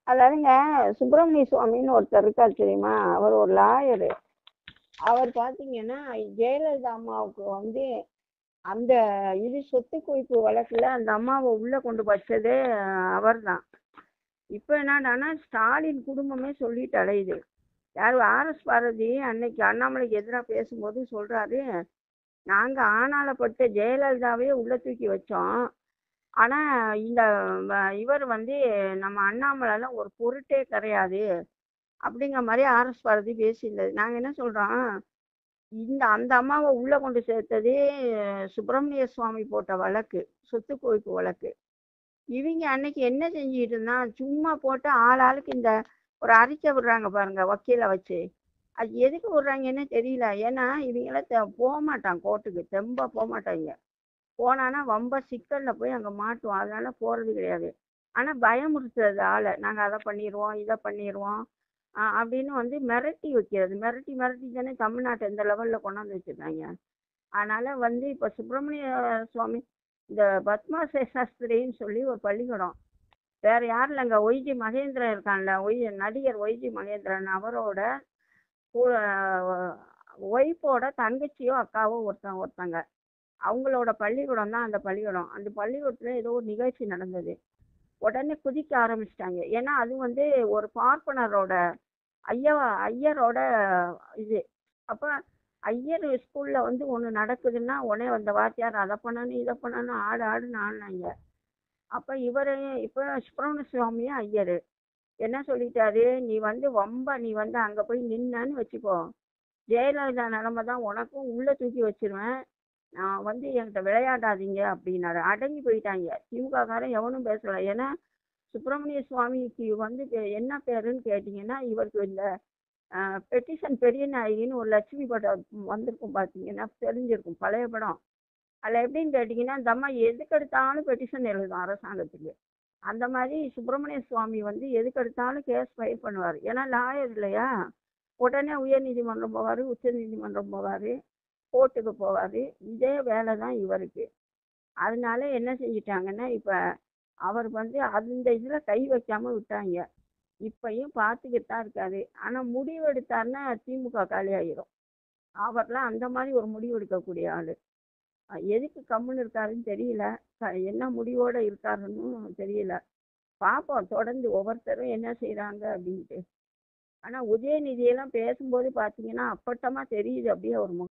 அதாவதுங்க சுப்பிரமணிய சுவாமின்னு ஒருத்தர் இருக்கார் தெரியுமா அவர் ஒரு லாயரு அவர் பார்த்தீங்கன்னா ஜெயலலிதா அம்மாவுக்கு வந்து அந்த இது சொத்து குவிப்பு வழக்குல அந்த அம்மாவை உள்ள கொண்டு வச்சதே அவர் தான் இப்போ என்னடான்னா ஸ்டாலின் குடும்பமே சொல்லிட்டு அலையுது யார் ஆர்எஸ் பாரதி அன்னைக்கு அண்ணாமலைக்கு எதிராக பேசும்போது சொல்றாரு நாங்க ஆனாலப்பட்ட ஜெயலலிதாவே உள்ள தூக்கி வச்சோம் ஆனா இந்த வ- இவர் வந்து நம்ம அண்ணாமலைலாம் ஒரு பொருட்டே கிடையாது அப்படிங்கிற மாதிரி ஆர்எஸ் பாரதி பேசியிருந்தது நாங்க என்ன சொல்றோம் இந்த அந்த அம்மாவை உள்ள கொண்டு சேர்த்ததே சுப்பிரமணிய சுவாமி போட்ட வழக்கு சொத்து குவிப்பு வழக்கு இவங்க அன்னைக்கு என்ன செஞ்சுட்டு இருந்தான் சும்மா போட்டு ஆள் ஆளுக்கு இந்த ஒரு அறிக்கை விடுறாங்க பாருங்க வக்கீலை வச்சு அது எதுக்கு விடுறாங்கன்னு தெரியல ஏன்னா இவங்களாம் தெ- போக மாட்டான் கோர்ட்டுக்கு தெம்பா போக மாட்டாங்க போனானா ரொம்ப சிக்கல்ல போய் அங்க மாட்டுவோம் அதனால போறது கிடையாது ஆனா பயமுறுத்துறது ஆளை நாங்க அதை பண்ணிடுவோம் இதை பண்ணிடுவோம் ஆஹ் அப்படின்னு வந்து மிரட்டி வைக்கிறது மிரட்டி மிரட்டி தானே தமிழ்நாட்டை இந்த லெவல்ல கொண்டாந்து வச்சிருக்காங்க அதனால வந்து இப்ப சுப்பிரமணிய சுவாமி இந்த பத்மா சேஷாஸ்திரின்னு சொல்லி ஒரு பள்ளிக்கூடம் வேற யாரும் இல்லைங்க ஒய்ஜி மகேந்திரன் இருக்கான்ல ஒய் நடிகர் ஒய்ஜி மகேந்திரன் அவரோட ஒய்ஃபோட தங்கச்சியோ அக்காவோ ஒருத்தன் ஒருத்தங்க அவங்களோட பள்ளிக்கூடம் தான் அந்த பள்ளிக்கூடம் அந்த பள்ளிக்கூடத்துல ஏதோ ஒரு நிகழ்ச்சி நடந்தது உடனே குதிக்க ஆரம்பிச்சிட்டாங்க ஏன்னா அது வந்து ஒரு பார்ப்பனரோட ஐயா ஐயரோட இது அப்ப ஐயர் ஸ்கூல்ல வந்து ஒண்ணு நடக்குதுன்னா உடனே அந்த வாத்தியார் அதை பண்ணணும் இதை பண்ணணும் ஆடு ஆடுன்னு ஆடினாங்க அப்ப இவரு இப்ப சுப்பிரமணிய சுவாமியும் ஐயரு என்ன சொல்லிட்டாரு நீ வந்து வம்ப நீ வந்து அங்க போய் நின்னன்னு வச்சுக்கோ ஜெயலலிதா நிலைமை தான் உனக்கும் உள்ள தூக்கி வச்சிருவேன் நான் வந்து என்கிட்ட விளையாடாதீங்க அப்படின்னாரு அடங்கி போயிட்டாங்க திமுக காரன் எவனும் பேசல ஏன்னா சுப்பிரமணிய சுவாமிக்கு வந்து பே- என்ன பேருன்னு கேட்டிங்கன்னா இவருக்கு இந்த பெட்டிஷன் பெரிய நாயகின்னு ஒரு லட்சுமி படம் வந்திருக்கும் பார்த்தீங்கன்னா தெரிஞ்சிருக்கும் பழைய படம் அதில் எப்படின்னு கேட்டிங்கன்னா இந்த அம்மா எதுக்கு எடுத்தாலும் பெட்டிஷன் எழுதும் அரசாங்கத்துக்கு அந்த மாதிரி சுப்பிரமணிய சுவாமி வந்து எதுக்கு எடுத்தாலும் கேஸ் ஃபைல் பண்ணுவார் ஏன்னா லாயர் இல்லையா உடனே உயர் நீதிமன்றம் போவார் உச்ச நீதிமன்றம் போவார் கோர்ட்டுக்கு போவார் இதே வேலை தான் இவருக்கு அதனால என்ன செஞ்சிட்டாங்கன்னா இப்போ அவர் வந்து அந்த இதில் கை வைக்காம விட்டாங்க இப்பயும் பார்த்துக்கிட்டு தான் இருக்காரு ஆனால் முடிவு எடுத்தாருன்னா திமுக காலி ஆயிரும் அவர்லாம் அந்த மாதிரி ஒரு முடிவு எடுக்கக்கூடிய ஆள் எதுக்கு கம்முன்னு இருக்காருன்னு தெரியல க- என்ன முடிவோட இருக்காருன்னு தெரியல பார்ப்போம் தொடர்ந்து ஒவ்வொருத்தரும் என்ன செய்றாங்க அப்படின்ட்டு ஆனால் உதயநிதியெல்லாம் பேசும்போது பார்த்தீங்கன்னா அப்பட்டமாக தெரியுது அப்படியே ஒரு முகம்